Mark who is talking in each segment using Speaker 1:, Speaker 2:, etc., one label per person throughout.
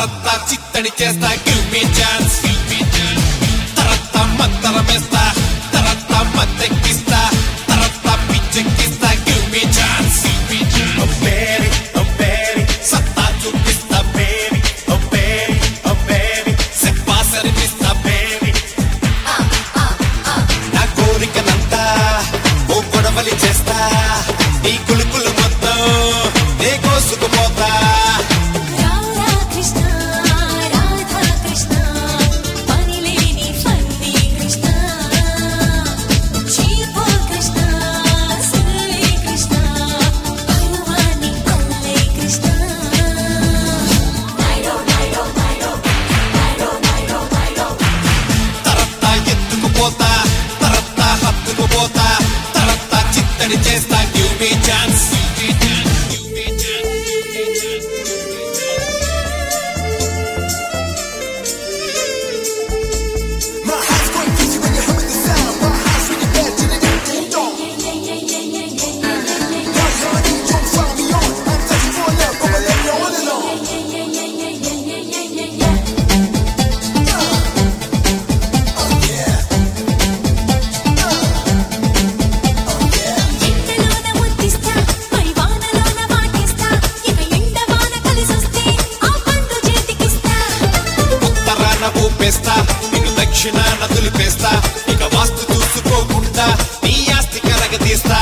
Speaker 1: తరత్త చిత్తడి చేస్తా give me chance తరత్త మంతరమేస్తా తరత్త మత్తెక్కిస్తా తరత్త పిచ్చెక్కిస్తా give me chance oh baby oh baby సత్తా చూపిస్తా baby oh baby oh baby సెప్పా సరిపిస్తా బేబీ నా కోరికనంతా ఓ గొడవలి చేస్తా నీ కులుకులు మొత్తం నే కోసుకుపోతా
Speaker 2: రాధా కృష్ణ రాధా కృష్ణ పనిలేని ఫన్నీ కృష్ణ చీపో కృష్ణ సిల్లే కృష్ణ పరువాని అల్లే కృష్ణ నైరో నైరో నైరో నైరో నైరో నైరో
Speaker 1: తరత్తా ఎత్తుకుపోతా తరత్తా హత్తుకుపోతా తరత్తా చిత్తడి చేస్తా give me chance
Speaker 3: My heart's going crazy when you hear the sound. My heart's really bad, till it get ding dong. Right, honey, don't frown me on. I'm touching for love, I'ma let you all alone. Oh yeah.
Speaker 2: ఎండలోన ముద్దిస్తా పై వానలోన వాటేస్తా ఇక ఎండ వాన కలిసొస్తే ఆ పండు చేతికిస్తా
Speaker 1: ఉత్తరాన ఊపేస్తా నేను దక్షిణాన దులిపేస్తా ఇక వాస్తు చూసుకోకుండా నీ ఆస్తి కరగదీస్తా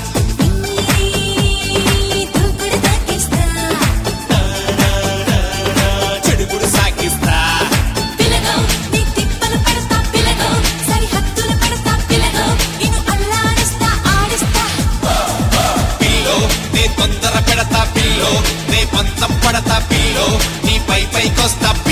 Speaker 2: దూకుడు తాకిస్తా
Speaker 1: చెడుగుడు సాగిస్తా
Speaker 2: పిలగో నీ తిప్పలు పెడతా పిలగో సరిహద్దులు పెడతా పిలగో నిన్ను అల్లాడిస్తా ఆడిస్తా
Speaker 1: పిల్లో నే తొందర పెడతా పిల్లో నే పంతం పడతా పిల్లో నీ పై పైకొస్తా